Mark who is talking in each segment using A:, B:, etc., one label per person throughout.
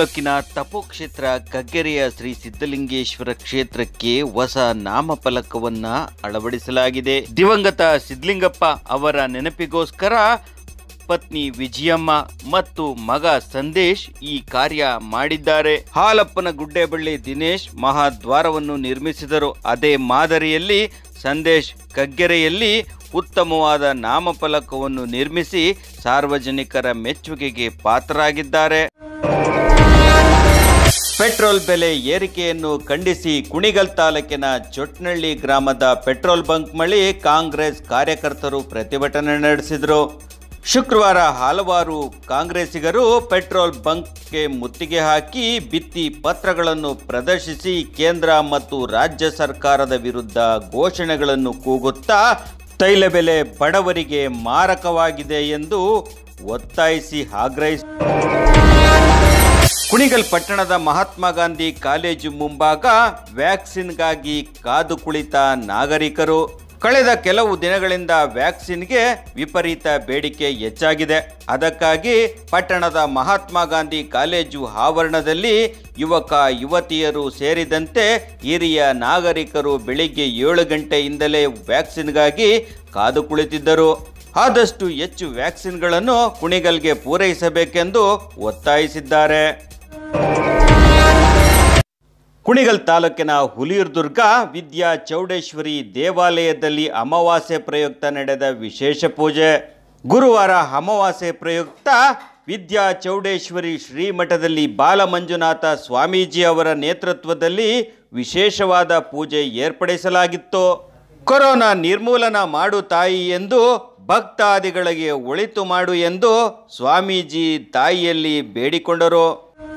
A: ತಾಲೂಕಿನ ತಪೋಕ್ಷೇತ್ರ ಕಗ್ಗೆರೆಯ ಶ್ರೀ ಸಿದ್ಧಲಿಂಗೇಶ್ವರ ಕ್ಷೇತ್ರಕ್ಕೆ ಹೊಸ ನಾಮಫಲಕವನ್ನ ಅಳವಡಿಸಲಾಗಿದೆ ದಿವಂಗತ ಸಿದ್ಧಲಿಂಗಪ್ಪ ಅವರ ನೆನಪಿಗೋಸ್ಕರ ಪತ್ನಿ ವಿಜಯಮ್ಮ ಮತ್ತು ಮಗ ಸಂದೇಶ್ ಈ ಕಾರ್ಯ ಮಾಡಿದ್ದಾರೆ ಹಾಲಪ್ಪನ ಗುಡ್ಡೆಬಳ್ಳಿ ದಿನೇಶ್ ಮಹಾದ್ವಾರವನ್ನು ನಿರ್ಮಿಸಿದರು ಅದೇ ಮಾದರಿಯಲ್ಲಿ ಸಂದೇಶ್ ಕಗ್ಗೆರೆಯಲ್ಲಿ ಉತ್ತಮವಾದ ನಾಮಫಲಕವನ್ನು ನಿರ್ಮಿಸಿ ಸಾರ್ವಜನಿಕರ ಮೆಚ್ಚುಗೆಗೆ ಪಾತ್ರರಾಗಿದ್ದಾರೆ ಪೆಟ್ರೋಲ್ ಬೆಲೆ ಏರಿಕೆಯನ್ನು ಖಂಡಿಸಿ ಕುಣಿಗಲ್ ತಾಲೂಕಿನ ಚೊಟ್ನಳ್ಳಿ ಗ್ರಾಮದ ಪೆಟ್ರೋಲ್ ಬಂಕ್ ಬಳಿ ಕಾಂಗ್ರೆಸ್ ಕಾರ್ಯಕರ್ತರು ಪ್ರತಿಭಟನೆ ನಡೆಸಿದರು ಶುಕ್ರವಾರ ಹಲವಾರು ಕಾಂಗ್ರೆಸ್ಸಿಗರು ಪೆಟ್ರೋಲ್ ಬಂಕ್ಗೆ ಮುತ್ತಿಗೆ ಹಾಕಿ ಭಿತ್ತಿ ಪತ್ರಗಳನ್ನು ಪ್ರದರ್ಶಿಸಿ ಕೇಂದ್ರ ಮತ್ತು ರಾಜ್ಯ ಸರ್ಕಾರದ ವಿರುದ್ಧ ಘೋಷಣೆಗಳನ್ನು ಕೂಗುತ್ತಾ ತೈಲ ಬೆಲೆ ಬಡವರಿಗೆ ಮಾರಕವಾಗಿದೆ ಎಂದು ಒತ್ತಾಯಿಸಿ ಆಗ್ರಹಿಸಿ ಕುಣಿಗಲ್ ಪಟ್ಟಣದ ಮಹಾತ್ಮ ಗಾಂಧಿ ಕಾಲೇಜು ಮುಂಭಾಗ ವ್ಯಾಕ್ಸಿನ್ಗಾಗಿ ಕಾದು ಕುಳಿತ ನಾಗರಿಕರು ಕಳೆದ ಕೆಲವು ದಿನಗಳಿಂದ ವ್ಯಾಕ್ಸಿನ್ಗೆ ವಿಪರೀತ ಬೇಡಿಕೆ ಹೆಚ್ಚಾಗಿದೆ ಅದಕ್ಕಾಗಿ ಪಟ್ಟಣದ ಮಹಾತ್ಮ ಗಾಂಧಿ ಕಾಲೇಜು ಆವರಣದಲ್ಲಿ ಯುವಕ ಯುವತಿಯರು ಸೇರಿದಂತೆ ಹಿರಿಯ ನಾಗರಿಕರು ಬೆಳಿಗ್ಗೆ ಏಳು ಗಂಟೆಯಿಂದಲೇ ವ್ಯಾಕ್ಸಿನ್ಗಾಗಿ ಕಾದು ಕುಳಿತಿದ್ದರು ಆದಷ್ಟು ಹೆಚ್ಚು ವ್ಯಾಕ್ಸಿನ್ಗಳನ್ನು ಕುಣಿಗಲ್ಗೆ ಪೂರೈಸಬೇಕೆಂದು ಒತ್ತಾಯಿಸಿದ್ದಾರೆ ಕುಣಿಗಲ್ ತಾಲೂಕಿನ ಹುಲಿಯೂರ್ದುರ್ಗ ವಿದ್ಯಾ ಚೌಡೇಶ್ವರಿ ದೇವಾಲಯದಲ್ಲಿ ಅಮಾವಾಸ್ಯೆ ಪ್ರಯುಕ್ತ ನಡೆದ ವಿಶೇಷ ಪೂಜೆ ಗುರುವಾರ ಅಮಾವಾಸ್ಯೆ ಪ್ರಯುಕ್ತ ವಿದ್ಯಾ ಚೌಡೇಶ್ವರಿ ಶ್ರೀಮಠದಲ್ಲಿ ಬಾಲಮಂಜುನಾಥ ಸ್ವಾಮೀಜಿ ಅವರ ನೇತೃತ್ವದಲ್ಲಿ ವಿಶೇಷವಾದ ಪೂಜೆ ಏರ್ಪಡಿಸಲಾಗಿತ್ತು ಕೊರೋನಾ ನಿರ್ಮೂಲನ ಮಾಡು ತಾಯಿ ಎಂದು ಭಕ್ತಾದಿಗಳಿಗೆ ಒಳಿತು ಮಾಡು ಎಂದು ಸ್ವಾಮೀಜಿ ತಾಯಿಯಲ್ಲಿ ಬೇಡಿಕೊಂಡರು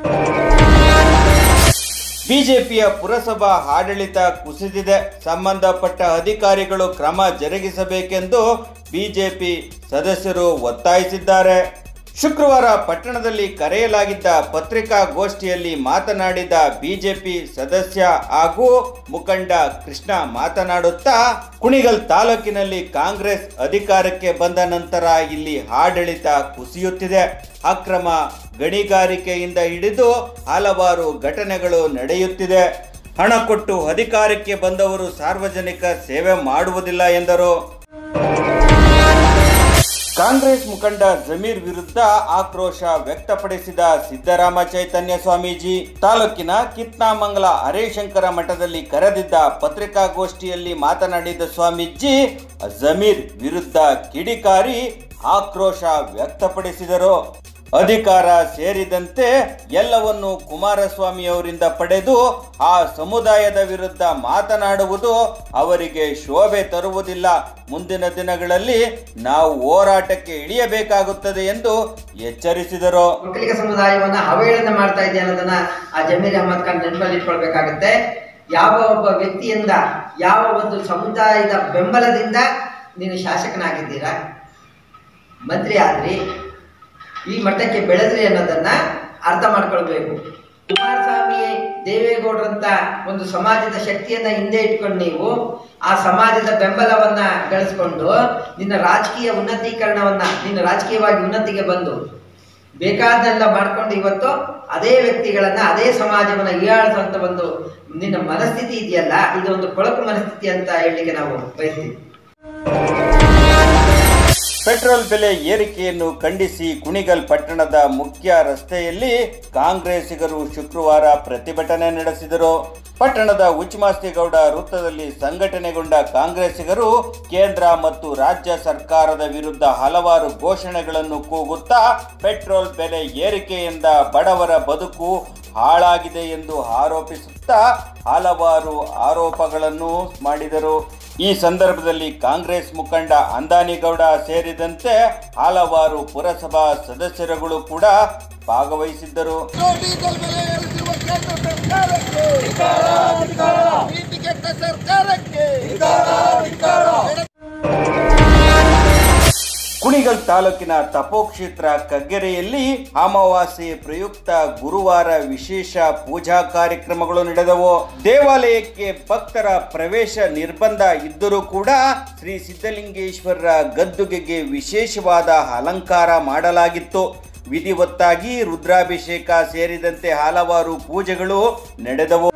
A: ಬಿಜೆಪಿಯ ಪುರಸಭಾ ಆಡಳಿತ ಕುಸಿದಿದೆ ಸಂಬಂಧಪಟ್ಟ ಅಧಿಕಾರಿಗಳು ಕ್ರಮ ಜರುಗಿಸಬೇಕೆಂದು ಬಿಜೆಪಿ ಸದಸ್ಯರು ಒತ್ತಾಯಿಸಿದ್ದಾರೆ ಶುಕ್ರವಾರ ಪಟ್ಟಣದಲ್ಲಿ ಕರೆಯಲಾಗಿದ್ದ ಪತ್ರಿಕಾಗೋಷ್ಠಿಯಲ್ಲಿ ಮಾತನಾಡಿದ ಬಿಜೆಪಿ ಸದಸ್ಯ ಹಾಗೂ ಮುಖಂಡ ಕೃಷ್ಣ ಮಾತನಾಡುತ್ತಾ ಕುಣಿಗಲ್ ತಾಲೂಕಿನಲ್ಲಿ ಕಾಂಗ್ರೆಸ್ ಅಧಿಕಾರಕ್ಕೆ ಬಂದ ನಂತರ ಇಲ್ಲಿ ಆಡಳಿತ ಕುಸಿಯುತ್ತಿದೆ ಅಕ್ರಮ ಗಣಿಗಾರಿಕೆಯಿಂದ ಹಿಡಿದು ಹಲವಾರು ಘಟನೆಗಳು ನಡೆಯುತ್ತಿದೆ ಹಣ ಕೊಟ್ಟು ಅಧಿಕಾರಕ್ಕೆ ಬಂದವರು ಸಾರ್ವಜನಿಕ ಸೇವೆ ಮಾಡುವುದಿಲ್ಲ ಎಂದರು ಕಾಂಗ್ರೆಸ್ ಮುಖಂಡ ಜಮೀರ್ ವಿರುದ್ಧ ಆಕ್ರೋಶ ವ್ಯಕ್ತಪಡಿಸಿದ ಸಿದ್ದರಾಮ ಚೈತನ್ಯ ಸ್ವಾಮೀಜಿ ತಾಲೂಕಿನ ಕಿತ್ನಾಮಂಗಲ ಹರೇಶಂಕರ ಮಠದಲ್ಲಿ ಕರೆದಿದ್ದ ಪತ್ರಿಕಾಗೋಷ್ಠಿಯಲ್ಲಿ ಮಾತನಾಡಿದ ಸ್ವಾಮೀಜಿ ಜಮೀರ್ ವಿರುದ್ಧ ಕಿಡಿಕಾರಿ ಆಕ್ರೋಶ ವ್ಯಕ್ತಪಡಿಸಿದರು ಅಧಿಕಾರ ಸೇರಿದಂತೆ ಎಲ್ಲವನ್ನು ಕುಮಾರಸ್ವಾಮಿ ಅವರಿಂದ ಪಡೆದು ಆ ಸಮುದಾಯದ ವಿರುದ್ಧ ಮಾತನಾಡುವುದು ಅವರಿಗೆ ಶೋಭೆ ತರುವುದಿಲ್ಲ ಮುಂದಿನ ದಿನಗಳಲ್ಲಿ ನಾವು ಹೋರಾಟಕ್ಕೆ ಇಳಿಯಬೇಕಾಗುತ್ತದೆ ಎಂದು ಎಚ್ಚರಿಸಿದರು
B: ಒಕ್ಕಲಿಗ ಸಮುದಾಯವನ್ನ ಅವಹೇಳನ ಮಾಡ್ತಾ ಇದೆ ಅನ್ನೋದನ್ನ ಆ ಜಮೀರ್ ಅಹಮದ್ ಖಾನ್ ನೆನಪಲ್ಲಿ ಇಟ್ಕೊಳ್ಬೇಕಾಗತ್ತೆ ಯಾವ ಒಬ್ಬ ವ್ಯಕ್ತಿಯಿಂದ ಯಾವ ಒಂದು ಸಮುದಾಯದ ಬೆಂಬಲದಿಂದ ನೀನು ಶಾಸಕನಾಗಿದ್ದೀರಾ ಮಂತ್ರಿ ಆದ್ರಿ ಈ ಮಟ್ಟಕ್ಕೆ ಬೆಳೆದ್ರಿ ಅನ್ನೋದನ್ನ ಅರ್ಥ ಮಾಡ್ಕೊಳ್ಬೇಕು ಕುಮಾರಸ್ವಾಮಿ ದೇವೇಗೌಡರಂತ ಒಂದು ಸಮಾಜದ ಶಕ್ತಿಯನ್ನ ಹಿಂದೆ ಇಟ್ಕೊಂಡು ನೀವು ಆ ಸಮಾಜದ ಬೆಂಬಲವನ್ನ ಗಳಿಸ್ಕೊಂಡು ನಿನ್ನ ರಾಜಕೀಯ ಉನ್ನತೀಕರಣವನ್ನ ನಿನ್ನ ರಾಜಕೀಯವಾಗಿ ಉನ್ನತಿಗೆ ಬಂದು ಬೇಕಾದೆಲ್ಲ ಮಾಡ್ಕೊಂಡು ಇವತ್ತು ಅದೇ ವ್ಯಕ್ತಿಗಳನ್ನ ಅದೇ ಸಮಾಜವನ್ನ ಹೀಯಾಳಿಸುವಂತ ಒಂದು ನಿನ್ನ ಮನಸ್ಥಿತಿ ಇದೆಯಲ್ಲ ಇದು ಒಂದು ಕೊಳಕು ಮನಸ್ಥಿತಿ ಅಂತ ಹೇಳಲಿಕ್ಕೆ ನಾವು ಬಯಸ್ತೀವಿ
A: ಪೆಟ್ರೋಲ್ ಬೆಲೆ ಏರಿಕೆಯನ್ನು ಖಂಡಿಸಿ ಕುಣಿಗಲ್ ಪಟ್ಟಣದ ಮುಖ್ಯ ರಸ್ತೆಯಲ್ಲಿ ಕಾಂಗ್ರೆಸ್ಸಿಗರು ಶುಕ್ರವಾರ ಪ್ರತಿಭಟನೆ ನಡೆಸಿದರು ಪಟ್ಟಣದ ಉಚ್ಮಾಸ್ತಿಗೌಡ ವೃತ್ತದಲ್ಲಿ ಸಂಘಟನೆಗೊಂಡ ಕಾಂಗ್ರೆಸ್ಸಿಗರು ಕೇಂದ್ರ ಮತ್ತು ರಾಜ್ಯ ಸರ್ಕಾರದ ವಿರುದ್ಧ ಹಲವಾರು ಘೋಷಣೆಗಳನ್ನು ಕೂಗುತ್ತಾ ಪೆಟ್ರೋಲ್ ಬೆಲೆ ಏರಿಕೆಯಿಂದ ಬಡವರ ಬದುಕು ಹಾಳಾಗಿದೆ ಎಂದು ಆರೋಪಿಸುತ್ತಾ ಹಲವಾರು ಆರೋಪಗಳನ್ನು ಮಾಡಿದರು ಈ ಸಂದರ್ಭದಲ್ಲಿ ಕಾಂಗ್ರೆಸ್ ಮುಖಂಡ ಅಂದಾನಿಗೌಡ ಸೇರಿದಂತೆ ಹಲವಾರು ಪುರಸಭಾ ಸದಸ್ಯರುಗಳು ಕೂಡ ಭಾಗವಹಿಸಿದ್ದರು
C: ಡೀಸೆಲ್ ಬೆಲೆ ಏರಿಸಿರುವ ಕೇಂದ್ರ ಸರ್ಕಾರಕ್ಕೆ ನೀತಿ ಕೆಟ್ಟ ಸರ್ಕಾರಕ್ಕೆ
A: ಕುಣಿಗಲ್ ತಾಲೂಕಿನ ತಪೋಕ್ಷೇತ್ರ ಕಗ್ಗೆರೆಯಲ್ಲಿ ಅಮಾವಾಸ್ಯೆ ಪ್ರಯುಕ್ತ ಗುರುವಾರ ವಿಶೇಷ ಪೂಜಾ ಕಾರ್ಯಕ್ರಮಗಳು ನಡೆದವು ದೇವಾಲಯಕ್ಕೆ ಭಕ್ತರ ಪ್ರವೇಶ ನಿರ್ಬಂಧ ಇದ್ದರೂ ಕೂಡ ಶ್ರೀ ಸಿದ್ಧಲಿಂಗೇಶ್ವರರ ಗದ್ದುಗೆಗೆ ವಿಶೇಷವಾದ ಅಲಂಕಾರ ಮಾಡಲಾಗಿತ್ತು ವಿಧಿವತ್ತಾಗಿ ರುದ್ರಾಭಿಷೇಕ ಸೇರಿದಂತೆ ಹಲವಾರು ಪೂಜೆಗಳು ನಡೆದವು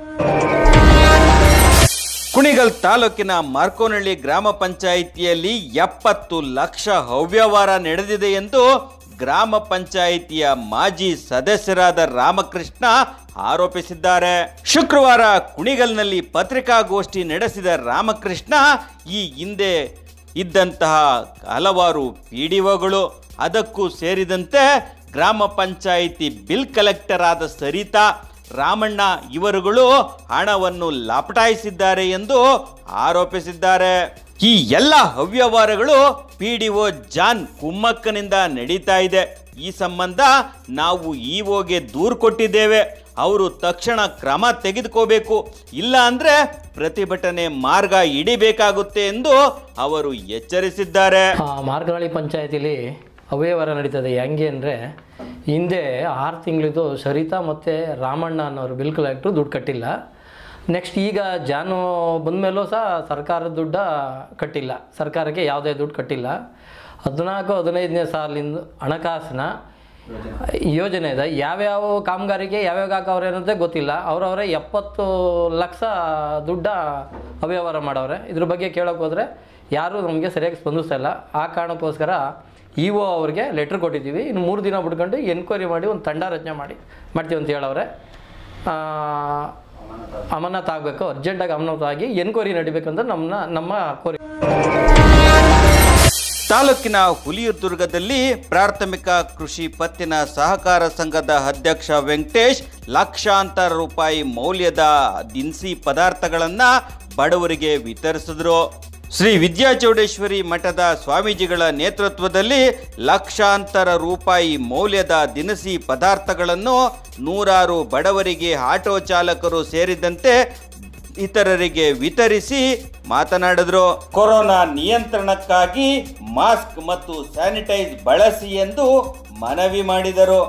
A: ಕುಣಿಗಲ್ ತಾಲೂಕಿನ ಮಾರ್ಕೋನಹಳ್ಳಿ ಗ್ರಾಮ ಪಂಚಾಯಿತಿಯಲ್ಲಿ ಎಪ್ಪತ್ತು ಲಕ್ಷ ಅವ್ಯವಹಾರ ನಡೆದಿದೆ ಎಂದು ಗ್ರಾಮ ಪಂಚಾಯಿತಿಯ ಮಾಜಿ ಸದಸ್ಯರಾದ ರಾಮಕೃಷ್ಣ ಆರೋಪಿಸಿದ್ದಾರೆ ಶುಕ್ರವಾರ ಕುಣಿಗಲ್ನಲ್ಲಿ ಪತ್ರಿಕಾಗೋಷ್ಠಿ ನಡೆಸಿದ ರಾಮಕೃಷ್ಣ ಈ ಹಿಂದೆ ಇದ್ದಂತಹ ಹಲವಾರು ಪಿಡಿಒಗಳು ಅದಕ್ಕೂ ಸೇರಿದಂತೆ ಗ್ರಾಮ ಪಂಚಾಯಿತಿ ಬಿಲ್ ಕಲೆಕ್ಟರ್ ಆದ ಸರಿತಾ ರಾಮಣ್ಣ ಇವರುಗಳು ಹಣವನ್ನು ಲಪಟಾಯಿಸಿದ್ದಾರೆ ಎಂದು ಆರೋಪಿಸಿದ್ದಾರೆ ಈ ಎಲ್ಲ ಅವ್ಯವಹಾರಗಳು ಪಿಡಿಒ ಜಾನ್ ಕುಮ್ಮಕ್ಕನಿಂದ ನಡೀತಾ ಇದೆ ಈ ಸಂಬಂಧ ನಾವು ಇಒಗೆ ದೂರು ಕೊಟ್ಟಿದ್ದೇವೆ ಅವರು ತಕ್ಷಣ ಕ್ರಮ ತೆಗೆದುಕೋಬೇಕು ಇಲ್ಲ ಅಂದ್ರೆ ಪ್ರತಿಭಟನೆ ಮಾರ್ಗ ಹಿಡಿಬೇಕಾಗುತ್ತೆ ಎಂದು ಅವರು ಎಚ್ಚರಿಸಿದ್ದಾರೆ
D: ಆ, ಮಾರ್ಗನಹಳ್ಳಿ ಪಂಚಾಯತಿಲಿ ಅವ್ಯವಹಾರ ನಡೀತದೆ ಹೆಂಗೆ ಅಂದರೆ ಹಿಂದೆ ಆರು ತಿಂಗಳಿದು ಸರಿತಾ ಮತ್ತು ರಾಮಣ್ಣ ಅನ್ನೋರು ಬಿಲ್ ಕಲೆಕ್ಟ್ರು ದುಡ್ಡು ಕಟ್ಟಿಲ್ಲ ನೆಕ್ಸ್ಟ್ ಈಗ ಜಾನು ಬಂದಮೇಲೂ ಸಹ ಸರ್ಕಾರದ ದುಡ್ಡ ಕಟ್ಟಿಲ್ಲ ಸರ್ಕಾರಕ್ಕೆ ಯಾವುದೇ ದುಡ್ಡು ಕಟ್ಟಿಲ್ಲ ಹದಿನಾಲ್ಕು ಹದಿನೈದನೇ ಸಾಲಿಂದ ಹಣಕಾಸಿನ ಯೋಜನೆ ಇದೆ ಯಾವ್ಯಾವ ಕಾಮಗಾರಿಗೆ ಯಾವ್ಯಾವ ಹಾಕವ್ರೆ ಅನ್ನೋದೇ ಗೊತ್ತಿಲ್ಲ ಅವರವರೇ ಎಪ್ಪತ್ತು ಲಕ್ಷ ದುಡ್ಡ ಅವ್ಯವಹಾರ ಮಾಡವ್ರೆ ಇದ್ರ ಬಗ್ಗೆ ಕೇಳೋಕೆ ಹೋದರೆ ಯಾರೂ ನಮಗೆ ಸರಿಯಾಗಿ ಸ್ಪಂದಿಸ್ತಾ ಇಲ್ಲ ಆ ಕಾರಣಕ್ಕೋಸ್ಕರ ಇ ಒ ಅವ್ರಿಗೆ ಲೆಟ್ರ್ ಕೊಟ್ಟಿದ್ದೀವಿ ಇನ್ನು ಮೂರು ದಿನ ಬಿಟ್ಕೊಂಡು ಎನ್ಕ್ವೈರಿ ಮಾಡಿ ಒಂದು ತಂಡ ರಚನೆ ಮಾಡಿ ಮಾಡ್ತೀವಿ ಅಂತ ಹೇಳವ್ರೆ ಆ, ಅಮಾನತ್ ಆಗಬೇಕು ಅರ್ಜೆಂಟಾಗಿ ಅಮಾನತ್ ಆಗಿ ಎನ್ಕ್ವೈರಿ ನಡಿಬೇಕಂತ ನಮ್ಮನ್ನ ನಮ್ಮ ಕೋರಿ
A: ತಾಲೂಕಿನ ಹುಲಿಯುದುರ್ಗದಲ್ಲಿ ಪ್ರಾಥಮಿಕ ಕೃಷಿ ಪತ್ತಿನ ಸಹಕಾರ ಸಂಘದ ಅಧ್ಯಕ್ಷ ವೆಂಕಟೇಶ್ ಲಕ್ಷಾಂತರ ರೂಪಾಯಿ ಮೌಲ್ಯದ ದಿನಸಿ ಪದಾರ್ಥಗಳನ್ನ ಬಡವರಿಗೆ ವಿತರಿಸಿದ್ರು ಶ್ರೀ ವಿದ್ಯಾಚೌಡೇಶ್ವರಿ ಮಠದ ಸ್ವಾಮೀಜಿಗಳ ನೇತೃತ್ವದಲ್ಲಿ ಲಕ್ಷಾಂತರ ರೂಪಾಯಿ ಮೌಲ್ಯದ ದಿನಸಿ ಪದಾರ್ಥಗಳನ್ನು ನೂರಾರು ಬಡವರಿಗೆ ಆಟೋ ಚಾಲಕರು ಸೇರಿದಂತೆ ಇತರರಿಗೆ ವಿತರಿಸಿ ಮಾತನಾಡಿದ್ರು ಕೊರೋನಾ ನಿಯಂತ್ರಣಕ್ಕಾಗಿ ಮಾಸ್ಕ್ ಮತ್ತು ಸ್ಯಾನಿಟೈಸ್ ಬಳಸಿ ಎಂದು ಮನವಿ ಮಾಡಿದರು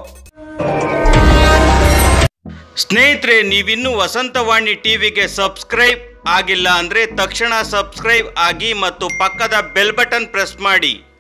A: ಸ್ನೇಹಿತರೆ ನೀವಿನ್ನೂ ವಸಂತವಾಣಿ ಟಿವಿಗೆ ಸಬ್ಸ್ಕ್ರೈಬ್ ಆಗಿಲ್ಲ ಅಂದ್ರೆ ತಕ್ಷಣ ಸಬ್ಸ್ಕ್ರೈಬ್ ಆಗಿ ಮತ್ತು ಪಕ್ಕದ ಬೆಲ್ ಬಟನ್ ಪ್ರೆಸ್ ಮಾಡಿ